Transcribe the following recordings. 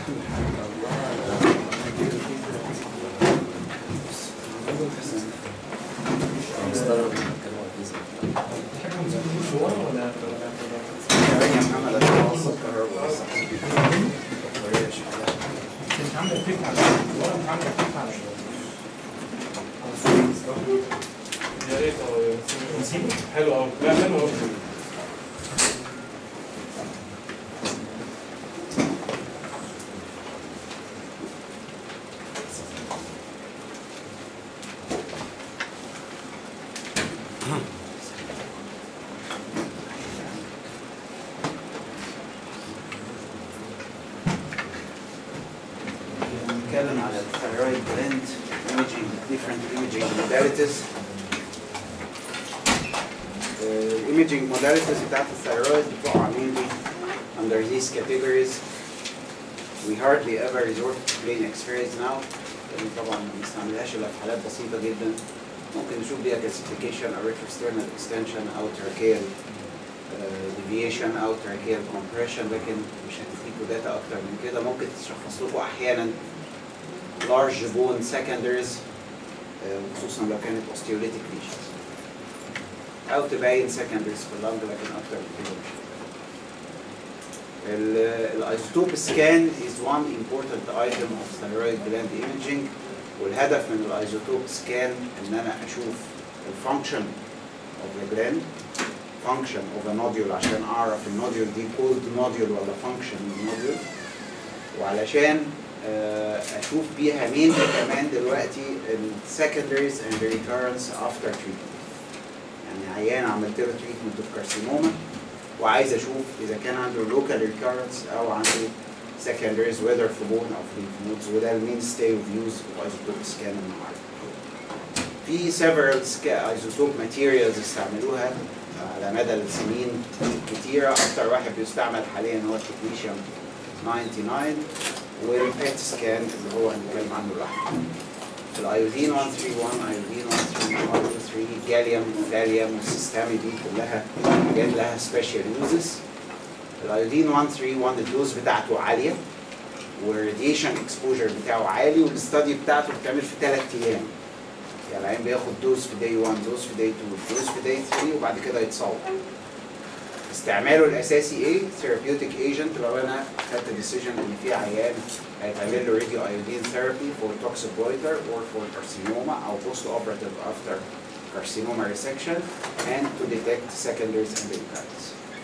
مستغرب إنك كانوا عايزين. يا محمد انا موظف كهرباء بس بطارية شكلها. انت عندك فكره على ولا انت عندك فكره على يا ريت اه نسيبه حلو قوي لا حلو قوي بنتكلم على الثيرويد جلاند imaging different imaging modalities الايمجنج modalities بتاعت الثيرويد بتقع mainly under these categories we hardly ever resort to plain x-rays now لان طبعا ما بنستعملهاش الا في حالات بسيطه جدا ممكن نشوف بيها classification او retroexternal extension او tracheal uh, deviation او tracheal compression لكن مش هتديكوا داتا اكتر من كده ممكن تشخص لكم احيانا large bone secondaries آه، وخصوصا لو كانت osteolytic lesions او تبين secondaries في اللنج لكن اكتر من كده مش الايزوتوب سكان is one important item of thyroid gland imaging والهدف من الايزوتوب سكان ان انا اشوف الفانكشن of the gland function of a nodule عشان اعرف النوديول دي cold nodule ولا function nodule وعلشان آه، اشوف بيها مين كمان دلوقتي السكندريز اند ريكارنس افتر تريتمنت يعني عيان عملت له تريتمنت اوف كارسينوما وعايز اشوف اذا كان عنده لوكال ريكارنس او عنده secondaries whether في بون او في lymph nodes وده المين ستاي اوف يوز ايزوتوب سكان النهارده. في several ايزوتوب ماتيريالز استعملوها على مدى السنين كتيرة أكتر واحد بيستعمل حاليا هو التكنيشيوم 99 والبيت سكان اللي هو هنتكلم عنه لوحده. الايودين 131 ايودين 131 جاليوم ثاليوم والسيستامي دي كلها حاجات لها سبيشال يوزز الايودين 131 الدوز بتاعته عاليه والراديشن اكسبوجر بتاعه عالي والاستادي بتاعته بتعمل في ثلاث ايام يعني العين بياخد دوز في داي 1 دوز في داي 2 دوز في داي 3 وبعد كده يتصور استعماله الاساسي ايه؟ ثيرابيوتيك ايجنت لو انا خدت ديسيجن ان في عيان هيتعمل له راديو ايودين ثيرابي فور توكسيك goiter or for carcinoma او post operative after carcinoma resection and to detect secondaries and recurrence.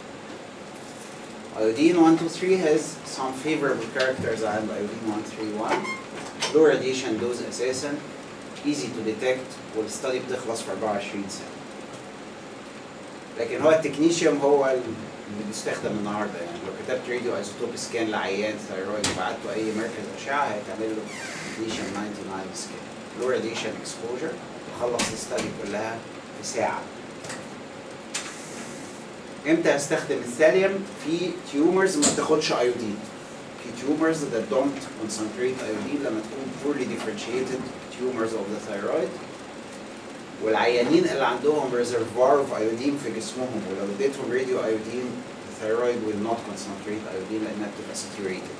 Iodine 123 has some favorable characters عند iodine 131 low radiation dose اساسا easy to detect والستادي بتخلص في 24 سنه. لكن هو التكنيشيوم هو اللي بيستخدم النهارده يعني لو كتبت راديو ايزوتوب سكان لعيان ثايرويد وبعته اي مركز اشعه هيتعمل له تكنيشيوم 99 سكان لو راديشن اكسبوجر يخلص الستادي كلها في ساعه امتى استخدم الثاليوم في تيومرز ما بتاخدش ايودين في تيومرز that don't concentrate iodine لما تكون poorly differentiated tumors of the thyroid والعيانين اللي عندهم ريزرفوار اوف ايودين في جسمهم ولو اديتهم راديو ايودين الثيرويد will not concentrate ايودين لانها بتبقى saturated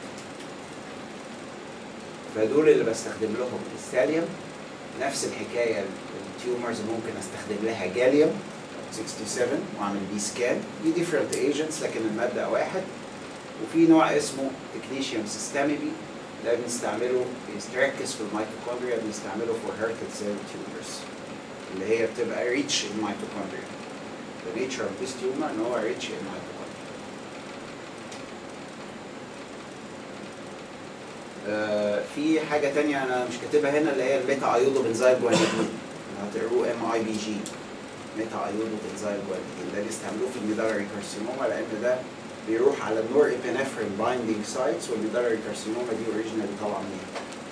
فدول اللي بستخدم لهم الثاليوم نفس الحكايه التيومرز ممكن استخدم لها جاليوم 67 واعمل بي سكان دي ديفرنت ايجنتس لكن الماده واحد وفي نوع اسمه تكنيشيوم سيستامي بي ده بنستعمله بيستركز في الميتوكوندريا بنستعمله فور هيرتد سيل تيومرز اللي هي بتبقى ريتش in mitochondria. The nature of this tumor ان هو rich in mitochondria. آه في حاجة تانية أنا مش كاتبها هنا اللي هي الميتا ايودو بنزايل جوانيدين هتقروه ام اي بي جي ميتا ايودو بنزايل جوانيدين ده بيستعملوه في الميدالري كارسينوما لأن ده بيروح على النور ابنفرين بايندينج سايتس والميدالري كارسينوما دي اوريجينالي طالعة منين؟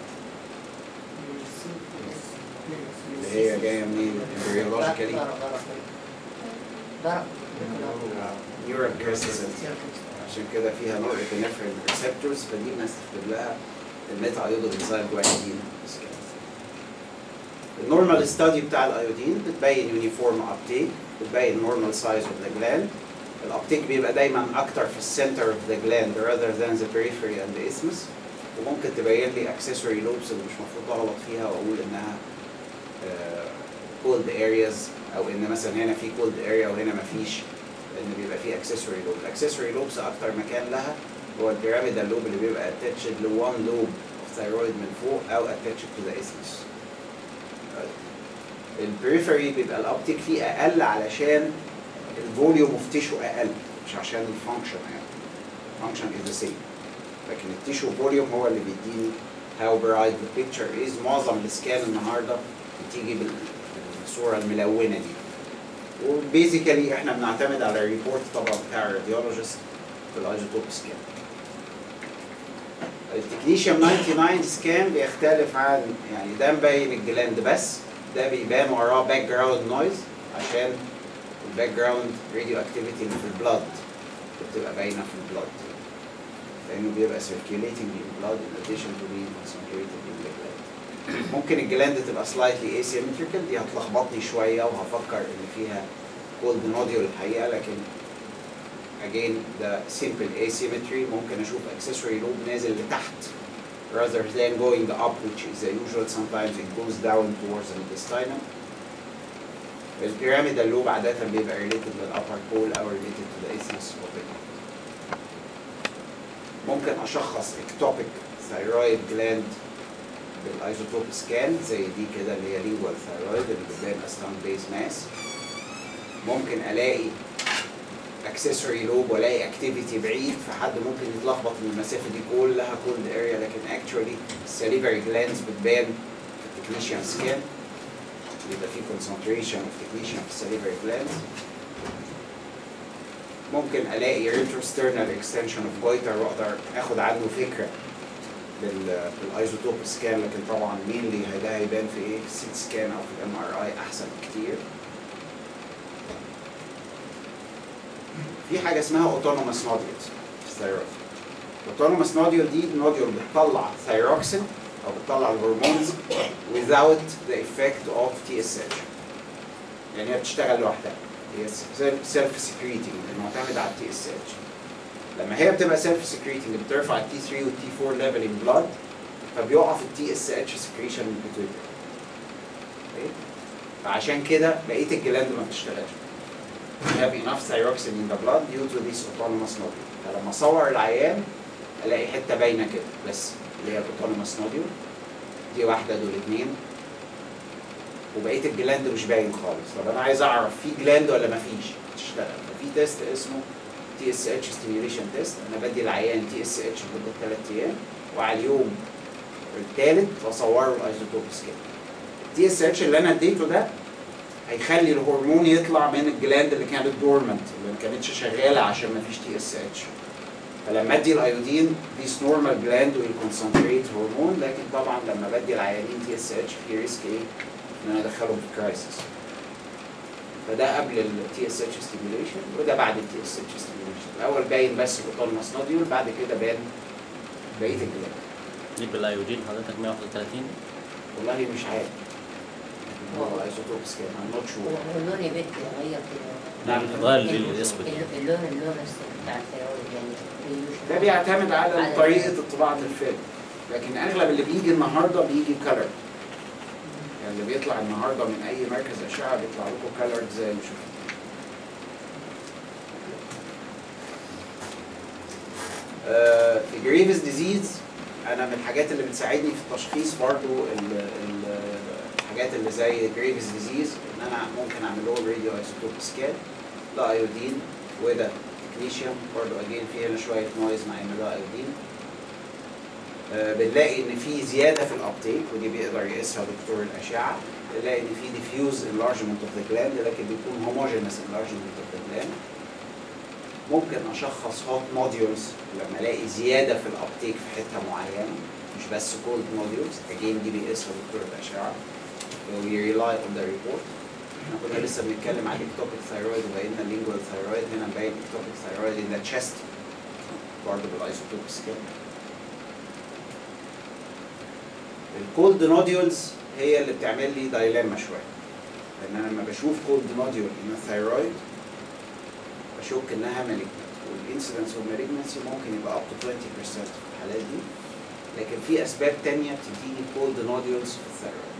اللي هي جاية منين؟ امبريولوجيكالي ضرب نيورال كريستالز عشان كده فيها نوع ابنفرين ريسبتورز فدي بنستخدم لها الميتا ايودو بنزايل جوانيدين النورمال ستادي بتاع الايودين بتبين يونيفورم ابتيك بتبين نورمال سايز اوف ذا جلاند الابتيك بيبقى دايما اكتر في السنتر اوف ذا جلاند rather than the periphery and the isthmus وممكن تبين لي اكسسوري لوبس اللي مش المفروض اغلط فيها واقول انها كولد ارياز او ان مثلا هنا في كولد اريا وهنا مفيش لان بيبقى في اكسسوري لوب الاكسسوري لوبس اكتر مكان لها هو البيراميدال لوب اللي بيبقى اتاتشد لوان لوب اوف ثايرويد من فوق او اتاتشد تو ذا اسمس البريفري بيبقى الابتيك فيه اقل علشان الفوليوم اوف تيشو اقل مش عشان الفانكشن يعني function is the same لكن التيشو فوليوم هو اللي بيديني how bright the picture is معظم السكان النهارده بتيجي بال- بالصوره الملونه دي وبيزيكالي احنا بنعتمد على الريبورت طبعا بتاع الراديولوجيست في الايزوتوب سكان التكنيشيوم 99 سكان بيختلف عن يعني ده مبين الجلاند بس ده بيبان وراه باك جراوند نويز عشان الباك جراوند راديو اكتيفيتي اللي في البلاد بتبقى باينه في البلاد لانه بيبقى circulating in blood in addition to being concentrated in the gland ممكن الجلاند تبقى slightly asymmetrical دي هتلخبطني شويه وهفكر ان فيها cold nodule الحقيقه لكن again ده simple asymmetry ممكن اشوف accessory lobe نازل لتحت rather than going up which is the usual sometimes it goes down towards the intestinal البيراميدال لوب عادة بيبقى related للأبر pole أو related to the isthmus of the ممكن أشخص ectopic thyroid gland بالايزوتوب سكان زي دي كده اللي هي lingual thyroid اللي بتبان as بيز ماس ممكن ألاقي accessory lobe والاقي activity بعيد فحد ممكن يتلخبط ان المسافه دي كلها cold area لكن actually salivary glands بتبان في التكنيشيان سكان يبقى في concentration of technetium في salivary glands ممكن الاقي retrosternal extension of goiter واقدر اخد عنه فكره بال- بالايزوتوب سكان لكن طبعا مين اللي ده هيبان في ايه في السيت سكان او في الام ار اي احسن كتير في حاجه اسمها autonomous nodules في الثيرويد autonomous nodule دي نوديول بتطلع ثيروكسين او بتطلع الهرمونز without the effect of TSH يعني هي بتشتغل لوحدها هي سيلف سكريتنج معتمد على التي اس اتش لما هي بتبقى سيلف سكريتنج بترفع التي 3 والتي 4 ليفل ان بلاد فبيقف التي اس اتش سكريشن من البيتويتري فعشان كده بقيه الجلاند ما بتشتغلش have enough thyroxine in the blood due to this autonomous nodule فلما اصور العيان الاقي حته باينه كده بس اللي هي الاوتونوموس نوديول دي واحده دول اتنين وبقيه الجلاند مش باين خالص طب انا عايز اعرف في جلاند ولا مفيش تشتغل ففي تيست اسمه تي اس اتش ستيميوليشن تيست انا بدي العيان تي اس اتش لمده ثلاث ايام وعلى اليوم الثالث بصوره الايزوتوب سكان التي اس اتش اللي انا اديته ده هيخلي الهرمون يطلع من الجلاند اللي كانت دورمنت اللي ما كانتش شغاله عشان ما فيش تي اس اتش فلما ادي الايودين ديس نورمال جلاند ويل كونسنتريت هرمون لكن طبعا لما بدي العيانين تي اس اتش في ريسك ايه؟ ان انا ادخلهم في كرايسيس فده قبل التي اس اتش ستيميوليشن وده بعد التي اس اتش ستيميوليشن الاول باين بس الاوتونوموس نوديول بعد كده بان بقيه الجلاند ليك بالايوجين حضرتك 131 والله مش عارف هو ايزوتوبس كده I'm not هو sure هو اللون يا بنت اتغير كده نعم اتغير للاسود الل- اللون اللون بتاع الثيرويد يعني بيوش- ده بيعتمد على على- طريقه طباعه الفيلم لكن اغلب اللي بيجي النهارده بيجي كلر يعني اللي بيطلع النهارده من اي مركز اشعه بيطلع لكم كلر زي ما شفتوا آه، في جريفز ديزيز انا من الحاجات اللي بتساعدني في التشخيص برضو ال- ال- الحاجات اللي زي جريفز ديزيز ان انا ممكن اعمل لهم راديو ايزوتوب سكان لا ايودين وده تكنيشيوم برضو اجين فيها هنا شويه نويز مع ان ده ايودين آه، بنلاقي ان في زياده في الابتيك ودي بيقدر يقيسها دكتور الاشعه بنلاقي ان في ديفيوز انلارجمنت اوف ذا جلاند لكن بيكون هوموجينس انلارجمنت اوف ذا جلاند ممكن اشخص هوت نوديولز لما الاقي زياده في الابتيك في حته معينه مش بس كولد نوديولز اجين دي بيقيسها دكتور الاشعه we rely on the report احنا كنا لسه بنتكلم عن ectopic thyroid وبقينا lingual thyroid هنا مبين ectopic thyroid in the chest برضه بالايزوتوب سكان الكولد نوديولز هي اللي بتعمل لي دايلاما شويه لان انا لما بشوف كولد نوديول ان الثيرويد بشك انها مالجنت والانسيدنس والمالجنسي ممكن يبقى up to 20% في الحالات دي لكن في اسباب تانية بتديني كولد نوديولز في الثيرويد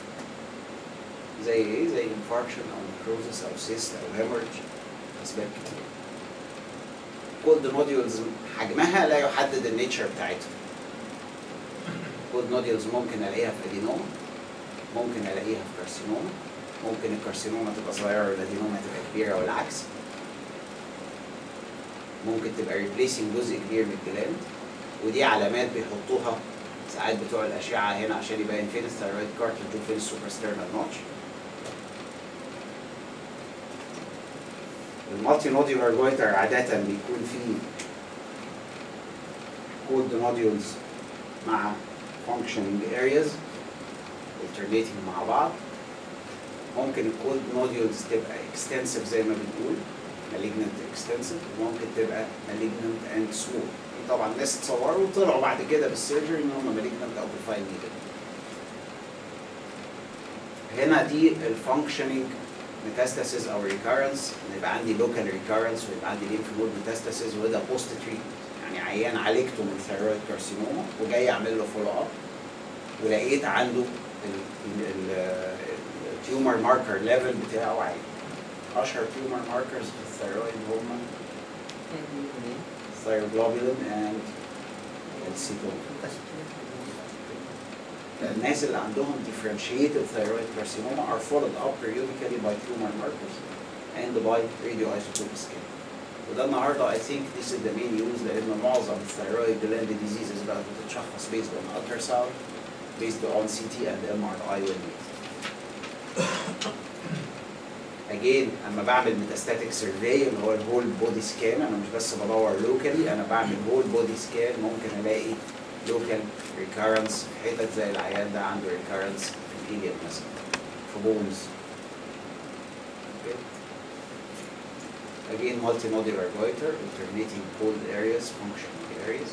زي ايه؟ زي انفاركشن او نكروزس او سيست او هيمورج اسباب كتير كولد نوديولز حجمها لا يحدد النيتشر بتاعتها كولد نوديولز ممكن الاقيها في ادينوما ممكن الاقيها في كارسينوما ممكن الكارسينوما تبقى صغيره والادينوما تبقى كبيره والعكس ممكن تبقى ريبليسنج جزء كبير من الجلاند ودي علامات بيحطوها ساعات بتوع الاشعه هنا عشان يبين فين الثيرويد كارتلج وفين السوبرسترنال نوتش المالتي نوديولار جويتر عادة بيكون فيه كولد نوديولز مع functioning areas alternating مع بعض ممكن الكولد نوديولز تبقى extensive زي ما بنقول malignant extensive وممكن تبقى malignant and small طبعا ناس اتصوروا وطلعوا بعد كده بالسيرجري ان هم malignant او بالفاين نيدل هنا دي الفانكشننج ميتاستاسيز او ريكارنس يبقى عندي لوكال ريكارنس ويبقى عندي ليمف نود ميتاستاسيز وده بوست تريتمنت يعني عيان عالجته من ثيرويد كارسينوما وجاي اعمل له فولو اب ولقيت عنده التيومر ماركر ليفل بتاعه عالي اشهر تيومر ماركرز في الثيرويد هم ثيروجلوبولين اند السيتون الناس اللي عندهم differentiated thyroid carcinoma are followed up periodically by tumor markers and by radioisotope scan. وده النهارده I think this is the main use لأن معظم الثيرويد gland diseases بقت بتتشخص based on ultrasound, based on CT and MRI when needed. Again اما بعمل ميتاستاتيك سيرفي اللي هو الهول بودي سكان انا مش بس بدور لوكالي انا بعمل هول بودي سكان ممكن الاقي لوكال ريكارنس في حتت زي العيان ده عنده ريكارنس في الايليد مثلا في بونز Again, multinodular goiter, alternating cold areas, functional areas.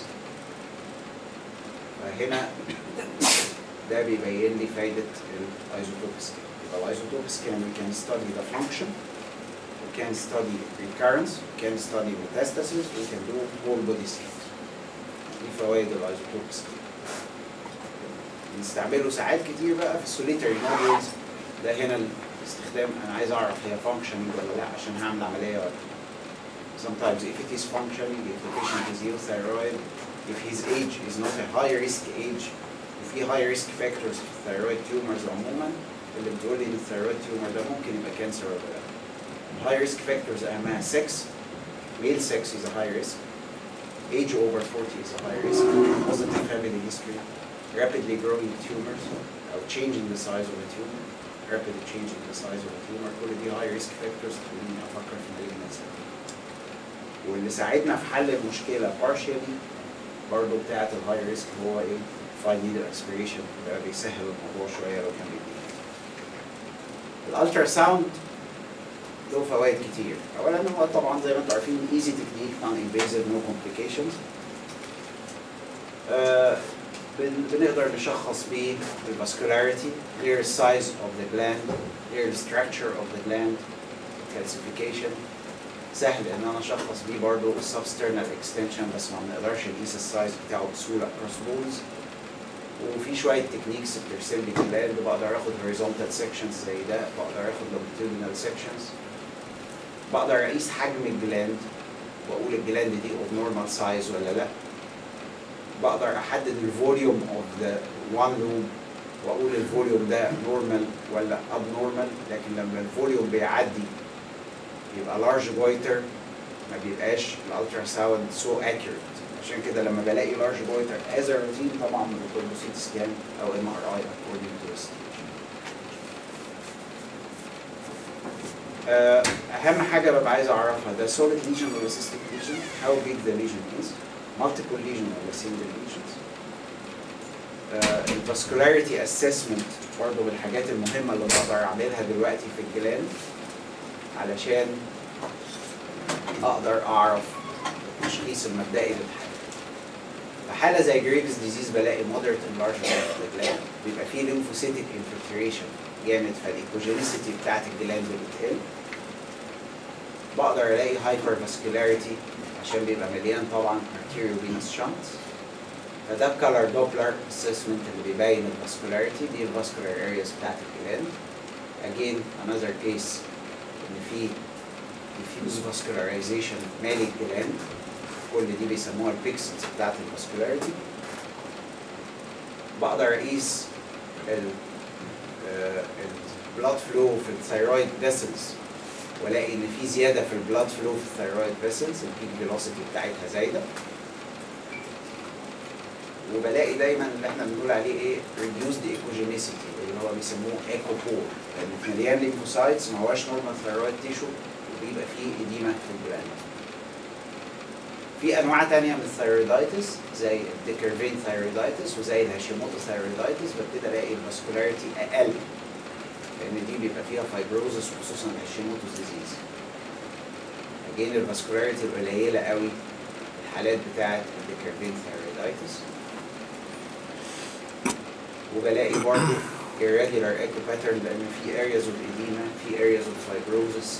فهنا ده بيبين لي فايدة الايزوتوب سكان. يبقى الايزوتوب سكان we can study the function, we can study recurrence, we can study metastasis, we can do whole body scans. دي فوائد الايزوتوب سكان. بنستعمله ساعات كتير بقى في السوليتري نودولز ده هنا الاستخدام انا عايز اعرف هي functioning ولا لا عشان هعمل عمليه ولا لا. Sometimes if it is functioning, if the patient is euthyroid, if his age is not a high risk age, وفي high risk factors في الثيرويد tumors عموما اللي بتقول لي ان الثيرويد tumor ده ممكن يبقى كانسر ولا لا. High risk factors اهمها sex, male sex is a high risk, age over 40 is a high risk, positive family history, rapidly growing tumors, or changing the size of a tumor, rapidly changing the size of a tumor, كل دي high risk factors تخليني افكر في malignancy. واللي ساعدنا في حل المشكله partially برضه بتاعت الهاي ريسك هو ايه؟ فاين نيدل اسبريشن ده بيسهل الموضوع شويه لو كان بيدينا. الالترا ساوند له فوائد كتير. اولا هو طبعا زي ما انتم عارفين ايزي تكنيك نون انفيزيف نو كومبليكيشنز. بنقدر نشخص بيه الفاسكولاريتي clear size of the gland clear structure of the gland calcification سهل ان انا اشخص بيه برضه السبسترنال اكستنشن بس ما بنقدرش نقيس السايز بتاعه بسهوله كروس بولز وفي شويه تكنيكس بترسم لي الجلاند بقدر اخد هوريزونتال سيكشنز زي ده بقدر اخد لونجيتودينال سيكشنز بقدر اقيس حجم الجلاند واقول الجلاند دي اوف نورمال سايز ولا لا بقدر احدد الفوليوم اوف ذا وان لوب واقول الفوليوم ده نورمال ولا اب نورمال لكن لما الفوليوم بيعدي يبقى لارج جويتر ما بيبقاش الالترا ساوند سو اكيوريت عشان كده لما بلاقي لارج جويتر از روتين طبعا بنطلب له سي تي سكان او ام ار اي اكوردنج تو اهم حاجه ببقى عايز اعرفها ده solid lesion ولا cystic lesion how big the lesion is multiple lesion ولا single lesions الفاسكولاريتي اسسمنت برضه من الحاجات المهمه اللي بقدر اعملها دلوقتي في الجلاند علشان اقدر اعرف التشخيص المبدئي للحاله. في حاله زي جريفز ديزيز بلاقي مودريت انلارجمنت في الجلاند بيبقى فيه ليمفوسيتك انفلتريشن جامد فالايكوجينيسيتي بتاعت الجلاند بتقل. بقدر الاقي هايبر فاسكولاريتي عشان بيبقى مليان طبعا arterial venous shunts فده الكالر دوبلر اسسمنت اللي بيبين الفاسكولاريتي دي الفاسكولار ارياز بتاعت الجلاند اجين انذر كيس ان في diffuse vascularization مالي الجلاند كل دي بيسموها البيكسلز بتاعت الفاسكولاريتي بقدر اقيس البلاد فلو في الثيرويد فيسلز والاقي ان في زياده في البلاد فلو في الثيرويد فيسلز البيك فيلوسيتي بتاعتها زايده وبلاقي دايما اللي احنا بنقول عليه ايه reduced echogenicity اللي هو بيسموه ايكو بور لان مليان ليمفوسايتس ما هواش نورمال ثيرويد تيشو وبيبقى فيه اديمه في الجلاند في انواع تانية من الثيرويدايتس زي الديكرفين ثيرويدايتس وزي الهاشيموتو ثيرويدايتس ببتدي الاقي الفاسكولاريتي اقل لان دي بيبقى فيها فايبروزس وخصوصا الهاشيموتو's ديزيز اجين الفاسكولاريتي قليله قوي الحالات بتاعه الديكرفين ثيرويدايتس وبلاقي برضه irregular echo pattern لان في areas of edema في areas of fibrosis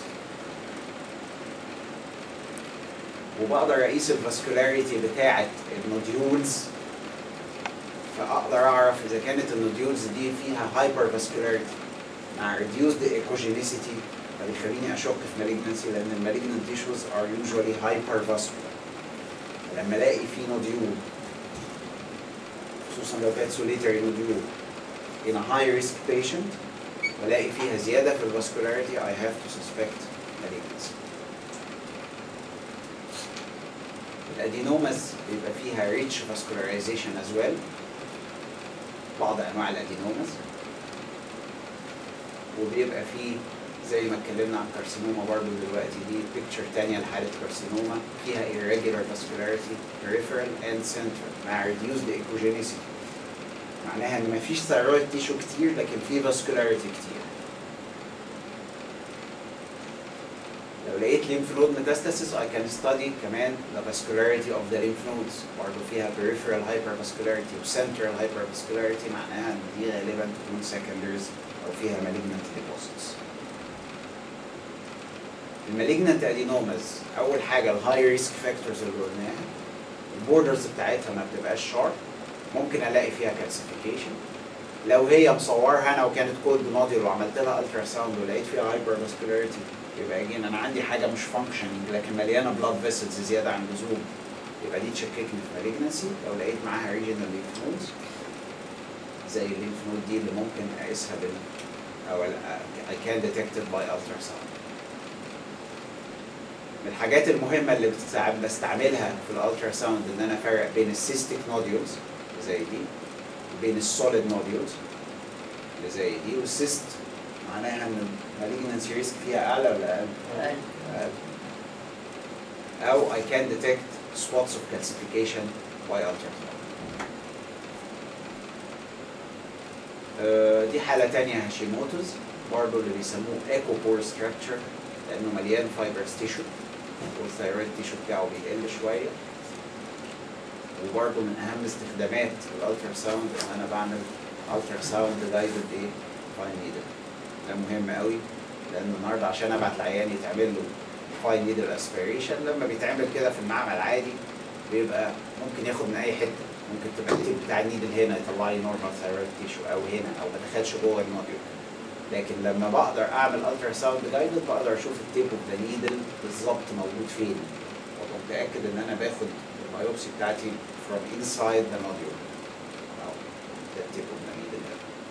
وبقدر اقيس الفاسكولاريتي بتاعه النوديولز فاقدر اعرف اذا كانت النوديولز دي فيها هايبر فاسكولاريتي مع reduced echogenicity فبيخليني اشك في malignancy لان المالجنت tissues are usually hypervascular لما الاقي في نوديول خصوصا لو كانت solitary nodule in a high risk patient والاقي فيها زياده في الفاسكولاريتي I have to suspect malignancy الادينوماز بيبقى فيها rich vascularization as well بعض انواع الادينوماز وبيبقى فيه زي ما اتكلمنا عن كارسينوما برضو دلوقتي دي بيكتشر تانية لحالة كارسينوما فيها irregular vascularity peripheral and central مع reduced echogenicity معناها ان مفيش ثيرويد تيشو كتير لكن في vascularity كتير لو لقيت lymph node metastasis I can study كمان the vascularity of the lymph nodes برضه فيها peripheral hypervascularity و central hypervascularity معناها ان دي غالبا تكون secondaries او فيها malignant deposits. المالجنت ادينوماز اول حاجه الهاي ريسك فاكتورز اللي قلناها البوردرز بتاعتها ما بتبقاش شارب ممكن الاقي فيها كالسيفيكيشن لو هي مصورها انا وكانت كولد نوديول وعملت لها الترا ساوند ولقيت فيها هايبر فاسكولاريتي يبقى اجين انا عندي حاجه مش فانكشننج لكن مليانه بلاد فيسلز زياده عن اللزوم يبقى دي تشككني في مالجنسي لو لقيت معاها ريجنال ليمف نودز زي الليمف نود دي اللي ممكن اقيسها بال او I can detect it by ultrasound من الحاجات المهمة اللي بتستع- بستعملها في الالترا ساوند ان انا افرق بين السيستيك نوديولز زي دي وبين السوليد نوديولز اللي زي دي والسيست معناها ان المالجنسي ريسك فيها اعلى ولا اقل؟ أقل. أقل. او I can detect spots of calcification by ultrasound. آه، دي حالة تانية هاشيموتوز برضه اللي بيسموه ايكو بور ستراكشر لأنه مليان فايبرز تيشو والثيرويد تيشو بتاعه بيقل شوية وبرضه من أهم استخدامات الألترا ساوند إن أنا بعمل ألترا ساوند جايدد إيه فاين نيدل ده مهم قوي لأن النهاردة عشان أبعت العيان يتعمل له فاين نيدل اسبيريشن لما بيتعمل كده في المعمل عادي بيبقى ممكن ياخد من أي حتة ممكن تبقى التيب بتاع النيدل هنا يطلع لي نورمال ثيرويد تيشو او هنا او ما دخلش جوه الموديول لكن لما بقدر اعمل الترا ساوند جايدد بقدر اشوف التيب اوف ذا نيدل بالظبط موجود فين وابقى متاكد ان انا باخد البيوبسي بتاعتي from inside the nodule او the tip of the needle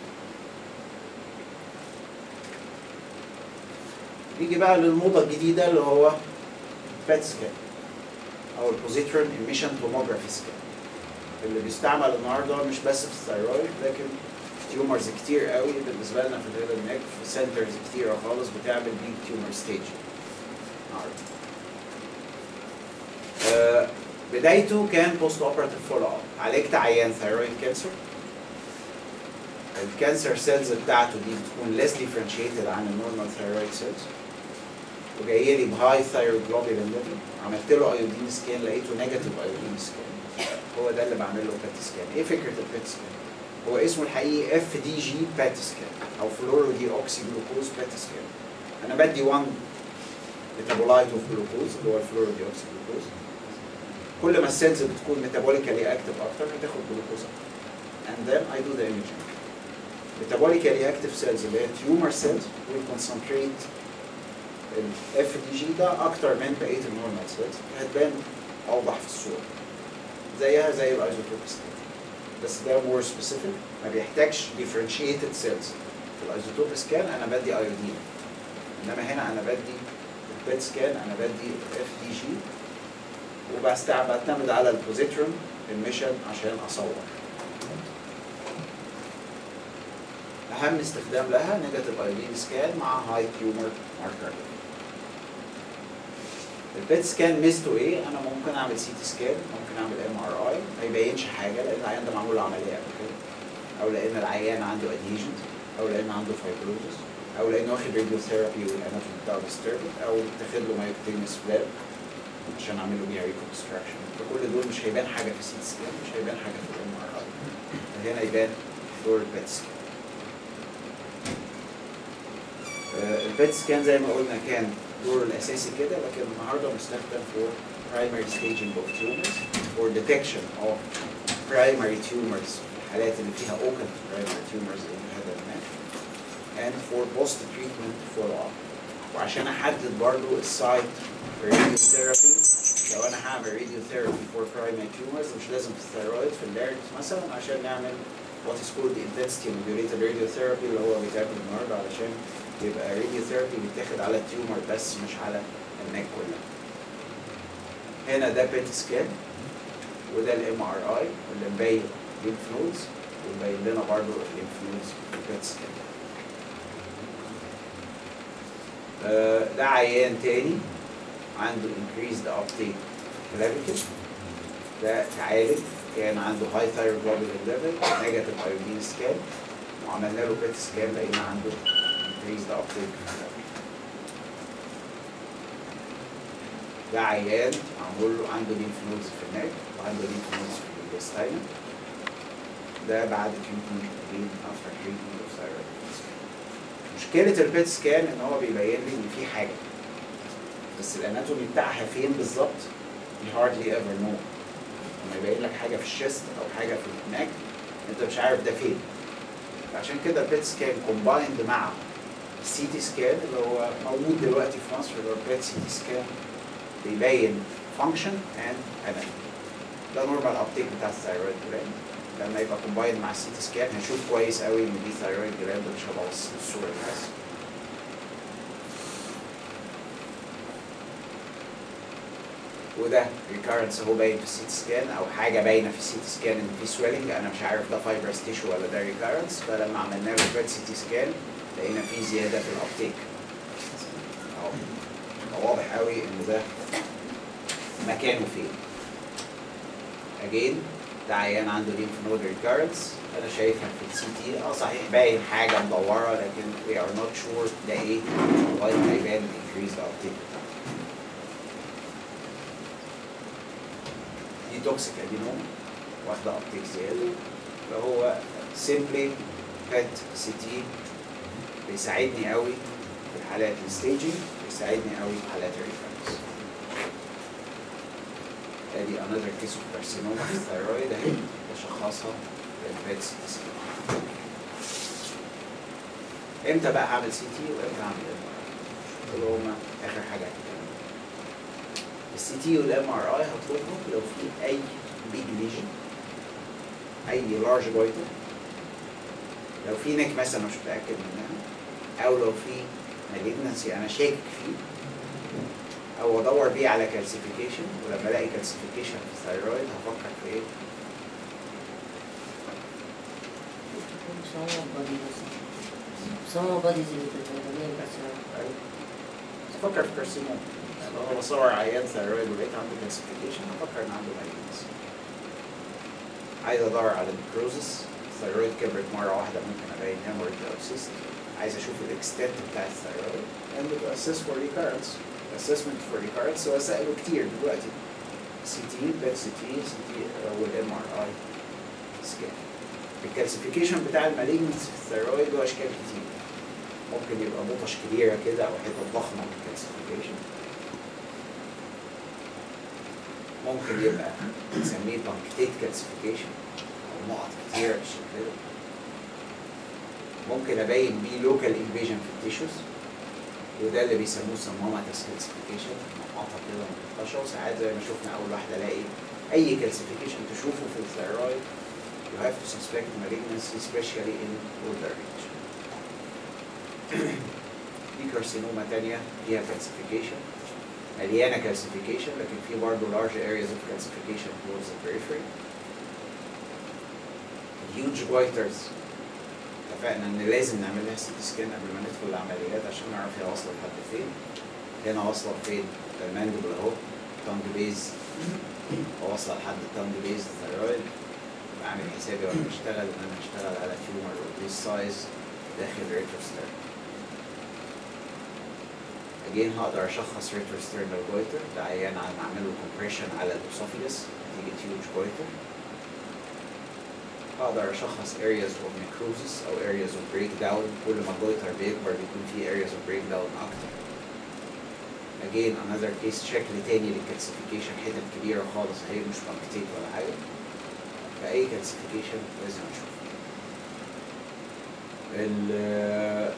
نيجي بقى للموضة الجديدة اللي هو بات سكان او البوزيترون ايميشن توموجرافي سكان اللي بيستعمل النهارده مش بس في الثيرويد لكن تيومرز كتير قوي بالنسبه لنا في الهيد نيك في سنترز كتيره خالص بتعمل بيج تيومر ستيج آه بدايته كان بوست اوبراتيف فولو اب عالجت عيان ثيرويد كانسر الكانسر سيلز بتاعته دي بتكون ليس ديفرنشيتد عن النورمال ثيرويد سيلز وجاي لي بهاي ثيرويد جلوبولين ليفل عملت له ايودين سكان لقيته نيجاتيف ايودين سكان هو ده اللي بعمل له بات سكان ايه فكره البات سكان هو اسمه الحقيقي اف دي جي بات سكان او فلورو دي اوكسي جلوكوز بات سكان انا بدي 1 ميتابولايت اوف جلوكوز اللي هو الفلورو دي اوكسي جلوكوز كل ما السيلز بتكون ميتابوليكالي اكتف اكتر هتاخد جلوكوز اكتر and then I do the imaging metabolically active cells اللي هي tumor cells will concentrate ال FDG ده اكتر من بقيه النورمال سيلز هتبان اوضح في الصوره زيها زي الايزوتوب سكان بس ده more specific ما بيحتاجش differentiated cells في الايزوتوب سكان انا بدي ايودين انما هنا انا بدي البيت سكان انا بدي اف دي جي وبعتمد على البوزيترون الميشن عشان اصور اهم استخدام لها نيجاتيف ايودين سكان مع هاي تيومر ماركر البيت سكان ميزته ايه؟ انا ممكن اعمل سي تي سكان ممكن اعمل ام ار اي ما يبينش حاجه لان العيان ده معمول له عمليه قبل كده او لان العيان عنده ادهيجن او لان عنده فايبروزس او لانه واخد راديو ثيرابي والاناتومي بتاعه ديستربد او تاخد له مايوكتينيوس فلاب عشان اعمل له بيها ريكونستراكشن فكل دول مش هيبان حاجه في السي تي سكان مش هيبان حاجه في الام ار اي هنا يبان دور البيت سكان البيت سكان زي ما قلنا كان دوره الاساسي كده لكن النهارده مستخدم for primary staging of tumors for detection of primary tumors الحالات اللي فيها open primary tumors in هذا المكان and for post treatment follow up وعشان احدد برضو السايت for radiotherapy لو انا هعمل radiotherapy for primary tumors مش لازم في الثيرويد في اللارynx مثلا عشان نعمل what is called the intensity modulated radiotherapy اللي هو بيتعمل النهارده علشان يبقى راديوثيرابي بيتاخد على التيومر بس مش على النك كلها. هنا ده بيت سكان وده الام ار اي واللي مبين ليمف نودز ومبين لنا برضه الليمف نودز في البيت سكان. آه، ده عيان تاني عنده increased uptake clavicle ده اتعالج كان عنده هاي thyroglobulin level نيجاتيف ايودين سكان وعملنا له بيت سكان لقينا عنده increased uptake ده عيان معمول له عنده ليمف نودز في النك وعنده ليمف نودز في الانتستاين ده بعد تريتمنت بين افتر تريتمنت اوف ثايرويد مشكلة البيت سكان ان هو بيبين لي ان في حاجة بس الاناتومي بتاعها فين بالظبط you hardly ever know لما يبين لك حاجة في الشيست او حاجة في النك انت مش عارف ده فين عشان كده البيت سكان كومبايند مع السي تي سكان اللي هو موجود دلوقتي في مصر اللي هو البيت سي تي سكان بيبين فانكشن اند اناتومي ده نورمال ابتيك بتاع الثايرويد جلاند لما يبقى كومباين مع السي تي سكان هنشوف كويس قوي ان دي ثايرويد جلاند مش هبقى بص الصوره بس وده ريكارنس اهو باين في السي تي سكان او حاجه باينه في السي تي سكان ان في سويلنج انا مش عارف ده فايبرس تيشو ولا ده ريكارنس فلما عملنا له بيت سي تي سكان لقينا في زياده في الابتيك اهو يبقى واضح قوي ان ده مكانه فين اجين ده عيان عنده ليمف نود ريكارنس انا شايفها في السي تي اه صحيح باين حاجه مدوره لكن we are not sure ده ايه لغايه ما يبان increased uptake دي توكسيك ادينوم واخده ابتيك زياده فهو سيمبلي بات سي تي بيساعدني قوي في حالات الستيجنج بيساعدني قوي في حالات الريفرنس ادي another case of carcinoma في الثيرويد اهي بشخصها بالبيت سي تي سكان امتى بقى هعمل سي تي وامتى هعمل ام ار دول هما اخر حاجه هتتكلم السي تي والام ار اي هطلبهم لو في اي بيج ليجن اي لارج جويتر لو في نيك مثلا مش متاكد منها او لو في مالجنسي انا شاكك فيه او ادور بيه على كالسيفيكيشن ولما الاقي كالسيفيكيشن في الثيرويد هفكر في ايه؟ Some bodies, some bodies in the main person. هفكر في كارسينوم لو انا بصور عيان ثيرويد ولقيت عنده كالسيفيكيشن هفكر ان عنده مالجنسي عايز ادور على النكروزس الثيرويد كبرت مره واحده ممكن ابين هيموريج او سيست عايز اشوف الاكستنت بتاع الثيرويد and to assess for recurrence assessment for recurrence هو سأله كتير دلوقتي سي تي بيت سي تي سي تي والام ار اي سكان الكالسيفيكيشن بتاع المالجنس في الثيرويد له اشكال كتير ممكن يبقى بطش كبيره كده او حتت ضخمه من الكالسيفيكيشن ممكن يبقى بنسميه بانكتيت كالسيفيكيشن او نقط كتيره بالشكل ده ممكن ابين بيه لوكال انفيجن في التيشوز وده اللي بيسموه سموماتس كالسيفيكيشن نقطه كده ملطشه وساعات زي ما شفنا اول واحده الاقي اي كالسيفيكيشن تشوفه في الثيرويد you have to suspect malignancy especially in older age. في كارسينوما تانية فيها calcification مليانة calcification لكن في برضه large areas of calcification towards the periphery. huge goiters اتفقنا ان لازم نعمل لها سي سكان قبل ما ندخل العمليات عشان نعرف هي واصله لحد فين. هنا واصله فين؟ الماندبل اهو تانج بيز واصله لحد التانج بيز الثيرويد بعمل حسابي وانا بشتغل ان انا هشتغل على تيومر this size داخل ريتروستيرن. اجين هقدر اشخص ريتروستيرنال جويتر ده عيان على ما اعمل له كومبريشن على الاسوفيجس نتيجه هيوج جويتر. اقدر اشخص areas of necrosis او areas of breakdown كل ما الجويتر بيكبر بيكون في areas of breakdown اكتر. again another case شكل تاني للكالسيفيكيشن حتت كبيره خالص هي مش بانكتيت ولا حاجه. فأي كالسيفيكيشن لازم أشوفه. ال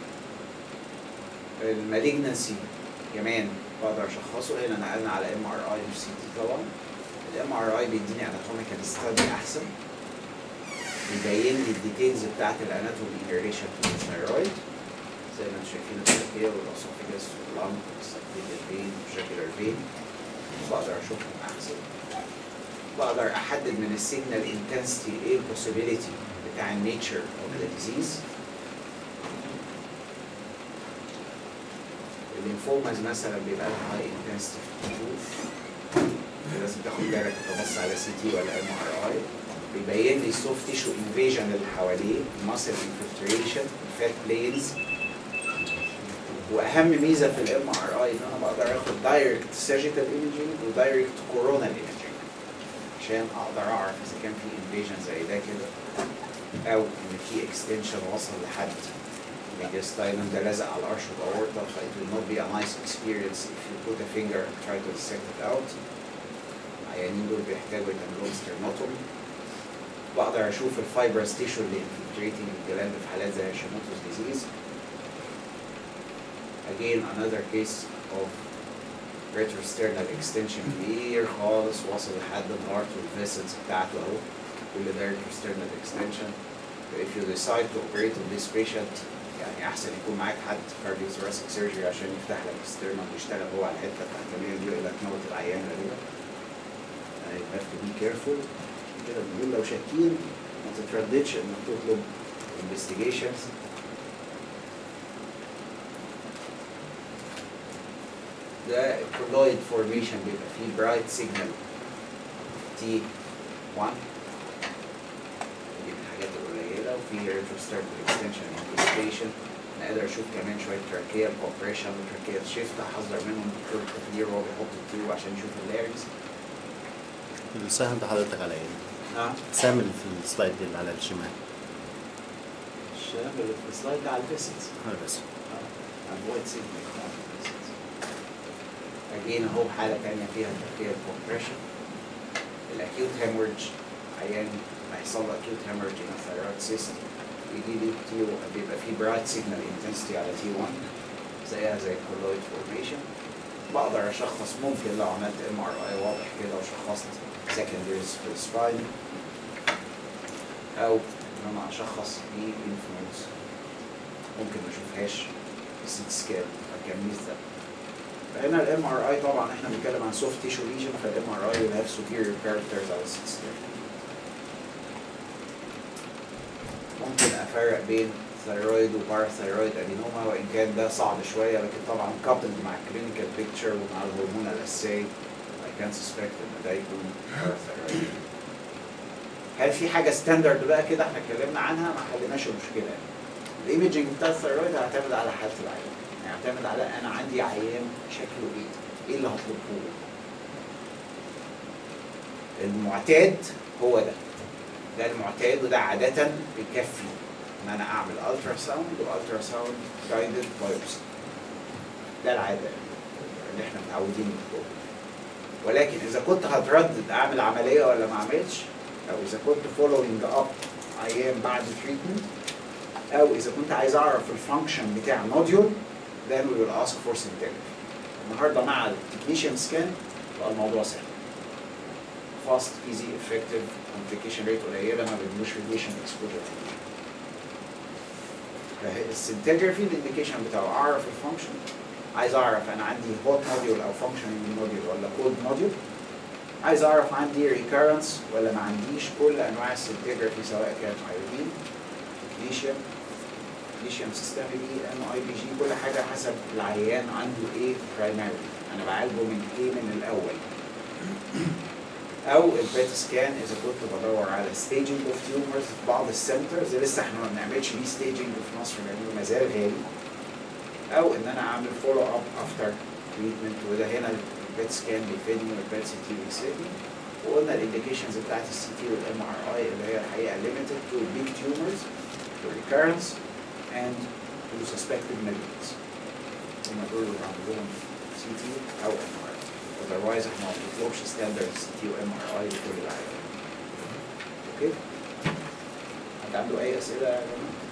المالجنسي كمان بقدر اشخصه هنا نقلنا على ام ار اي مش سي تي طبعا الام ار اي بيديني اناتوميكال ستادي احسن بيبين لي الديتيلز بتاعت الاناتومي انيريشن في الثيرويد زي ما انتم شايفين التركيه والاسوفيجس واللنج والسبتيكال فين والجاكولار فين بقدر اشوفهم احسن بقدر احدد من السيجنال انتنسيتي ايه البوسيبيليتي بتاع النيتشر اوف ذا ديزيز الليمفوماز مثلا بيبقى لها هاي انتنسيتي في الخطوط لازم تاخد بالك تبص على سي تي ولا ام ار اي بيبين لي السوفت تيشو انفيجن اللي حواليه ماسل انفلتريشن فات بلينز واهم ميزه في الام ار اي ان انا بقدر اخد دايركت سيرجيكال ايمجينج ودايركت كورونال ايمجينج عشان اقدر اعرف اذا كان في انفيجن زي ده كده او ان في اكستنشن وصل لحد mediastinum ده لازق على الارش of aorta ف it will not be a nice experience if you put a finger and try to dissect it out العيانين دول بيحتاجوا يتعملوا سترنوتومي بقدر اشوف الفايبرس تيشو اللي infiltrating الجلاند في حالات زي هاشيموتوس ديزيز again another case of retrosternal extension كبير خالص واصل لحد الهارت والفيسلز بتاعته اهو كل ده retrosternal extension if you decide to operate on this patient يعني احسن يكون معاك حد cardiothoracic surgery عشان يفتح لك السترنم ويشتغل هو على الحته بتاعت التمرين دي ويقول لك موت العيان غالبا يعني you have to be careful كده بنقول لو شاكين ما تترددش انك تطلب investigations ده كولويد فورميشن بيبقى فيه برايت سيجنال تي 1 دي من الحاجات القليله وفي ريتروستارت اكستنشن انتسبيشن نقدر اشوف كمان شويه تراكيال كوبريشن وتراكيال شيفت احذر منهم دكتور التخدير وهو بيحط التيوب عشان يشوف اللارينكس السهم ده حضرتك على ايه؟ نعم السهم اللي في السلايد دي اللي على الشمال الشباب اللي في السلايد ده على الفيسلز هذا بس avoid signal again اهو حالة تانية فيها تركية compression الاكيوت hemorrhage عيان هيحصل له acute hemorrhage in a thyroid cyst يجي لي تي بيبقى فيه bright signal intensity على تي 1 زيها زي colloid formation بقدر اشخص ممكن لو عملت ام ار اي واضح كده وشخصت secondaries في السباين او ان انا اشخص دي انفلونز ممكن ما اشوفهاش سيت سكان فكان ده فهنا الام ار اي طبعا احنا بنتكلم عن سوفت تيشو ليجن فالام ار اي will have superior characters على السيت سكان ممكن افرق بين ثيرويد وباراثيرويد ادينوما وان كان ده صعب شويه لكن طبعا كابلد مع الكلينيكال بيكتشر ومع الهرمون الاساسي I can suspect ان ده يكون باراثيرويد هل في حاجه ستاندرد بقى كده احنا اتكلمنا عنها ما حليناش المشكله يعني الايمجنج بتاع الثيرويد هيعتمد على حاله العيان هيعتمد على انا عندي عيان شكله ايه ايه اللي هطلبه له المعتاد هو ده ده المعتاد وده عادة بيكفي ان انا اعمل الترا ساوند والترا ساوند جايدد بايوبسي ده العادة اللي احنا متعودين نطلبه ولكن اذا كنت هتردد اعمل عمليه ولا ما اعملش او اذا كنت فولوينج اب عيان بعد تريتمنت او اذا كنت عايز اعرف الفانكشن بتاع نوديول then we will ask for scintigraphy النهارده مع التكنيشن سكان بقى الموضوع سهل fast easy effective complication rate قليله ما بيعملوش radiation exposure السنتجرافي الانديكيشن بتاعه اعرف الفانكشن عايز اعرف انا عندي هوت موديول او فانكشننج موديول ولا كولد موديول عايز اعرف عندي ريكارنس ولا ما عنديش كل انواع السنتجرافي سواء كانت ايودين ليشيوم ليشيوم سيستميكي ام اي بي جي كل حاجه حسب العيان عنده ايه برايمري انا بعالجه من ايه من الاول او البيت سكان اذا كنت بدور على staging اوف تيومرز في بعض السنترز لسه احنا ما بنعملش بيه staging في مصر لانه ما زال غالي او ان انا اعمل فولو اب افتر تريتمنت وده هنا البيت سكان بيفيدني والبيت سي تي بيفيدني وقلنا الانديكيشنز بتاعت السي تي والام ار اي اللي هي الحقيقه limited to big tumors to recurrence and to suspected malignancy هم دول اللي عندهم سي تي او ام ار otherwise احنا ما بنطلبش ستاندرد سي تي وام ار اي لكل العيانين اوكي؟ حد عنده اي اسئله يا جماعه؟